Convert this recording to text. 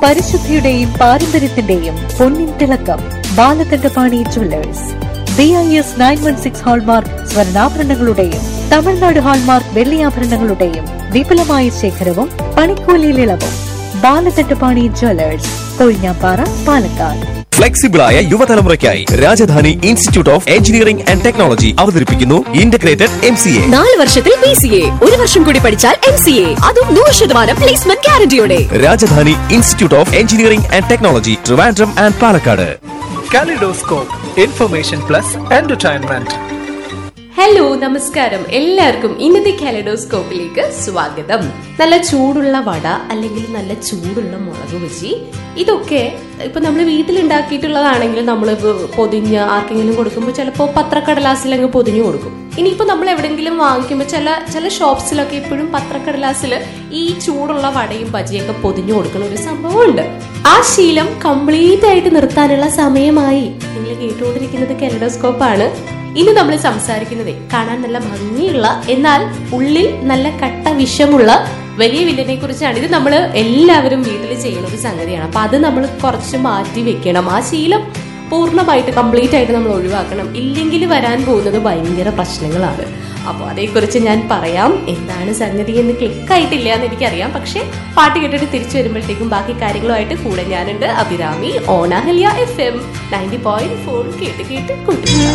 പരിശുദ്ധിയുടെയും പാരമ്പര്യത്തിന്റെയും പൊന്നിൻ തിളക്കം Balakandapani jewellers B I S nine one six hallmark സ്വർണ്ണാഭരണങ്ങളുടെയും തമിഴ്നാട് ഹാൾമാർക്ക് വെള്ളിയാഭരണങ്ങളുടെയും വിപുലമായ ശേഖരവും പണിക്കൂലിയിൽ ഇളവും ബാലകണ്ഠപാണി ജ്വല്ലേഴ്സ് കൊഴിഞ്ഞാപ്പാറ പാലക്കാട് ഫ്ലെക്സിബിളായ യുവതലമുറയ്ക്കായി Rajadhani institute of engineering and technology അവതരിപ്പിക്കുന്നു ഇന്റഗ്രേറ്റഡ് എം സി എ നാല് വർഷത്തിൽ പി സി എ ഒരു വർഷം കൂടി പഠിച്ചാൽ എം സി എ അതും നൂറ് ശതമാനം പ്ലേസ്മെന്റ് ഗ്യാരണ്ടിയോടെ Rajadhani institute of engineering and technology Trivandrum and Palakkad kaleidoscope information plus entertainment hello നമസ്കാരം എല്ലാവർക്കും ഇന്നത്തെ കാലഡോസ്കോപ്പിലേക്ക് സ്വാഗതം നല്ല ചൂടുള്ള വട അല്ലെങ്കിൽ നല്ല ചൂടുള്ള മുളക് ബജി ഇതൊക്കെ ഇപ്പൊ നമ്മൾ വീട്ടിലുണ്ടാക്കിയിട്ടുള്ളതാണെങ്കിൽ നമ്മൾ പൊതിഞ്ഞ് ആർക്കെങ്കിലും കൊടുക്കുമ്പോൾ ചിലപ്പോൾ പത്രക്കടലാസിൽ അങ്ങ് പൊതിഞ്ഞു കൊടുക്കും ഇനിയിപ്പോൾ നമ്മൾ എവിടെയെങ്കിലും വാങ്ങിക്കുമ്പോൾ ചില ചില ഷോപ്സിലൊക്കെ ഇപ്പോഴും പത്രക്കടലാസിൽ ഈ ചൂടുള്ള വടയും ബജിയൊക്കെ പൊതിഞ്ഞു കൊടുക്കുന്ന ഒരു സംഭവമുണ്ട് ആ ശീലം കംപ്ലീറ്റ് ആയിട്ട് നിർത്താനുള്ള സമയമായി നിങ്ങൾ കേട്ടുകൊണ്ടിരിക്കുന്നത് കെലഡോസ്കോപ്പാണ് ഇന്ന് നമ്മൾ സംസാരിക്കുന്നത് കാണാൻ നല്ല ഭംഗിയുള്ള എന്നാൽ ഉള്ളിൽ നല്ല കട്ട വിഷമുള്ള വലിയ വില്ലനെ കുറിച്ചാണ് ഇത് നമ്മൾ എല്ലാവരും വീട്ടിൽ ചെയ്യുന്ന ഒരു സംഗതിയാണ് അപ്പൊ അത് നമ്മൾ കുറച്ച് മാറ്റി വെക്കണം ആ ശീലം പൂർണ്ണമായിട്ട് കംപ്ലീറ്റ് ആയിട്ട് നമ്മൾ ഒഴിവാക്കണം ഇല്ലെങ്കിൽ വരാൻ പോകുന്നത് ഭയങ്കര പ്രശ്നങ്ങളാണ് അപ്പോൾ അതേക്കുറിച്ച് ഞാൻ പറയാം എന്താണ് സംഗതി എന്ന് ക്ലിക്ക് ആയിട്ടില്ല എന്ന് എനിക്കറിയാം പക്ഷേ പാട്ട് കേട്ടിട്ട് തിരിച്ചു വരുമ്പോഴത്തേക്കും ബാക്കി കാര്യങ്ങളുമായിട്ട് കൂടെ ഞാനുണ്ട് അഭിരാമി ഓണാഹല്യ F M ninety point four കേട്ട് കേട്ട് കൂട്ടുക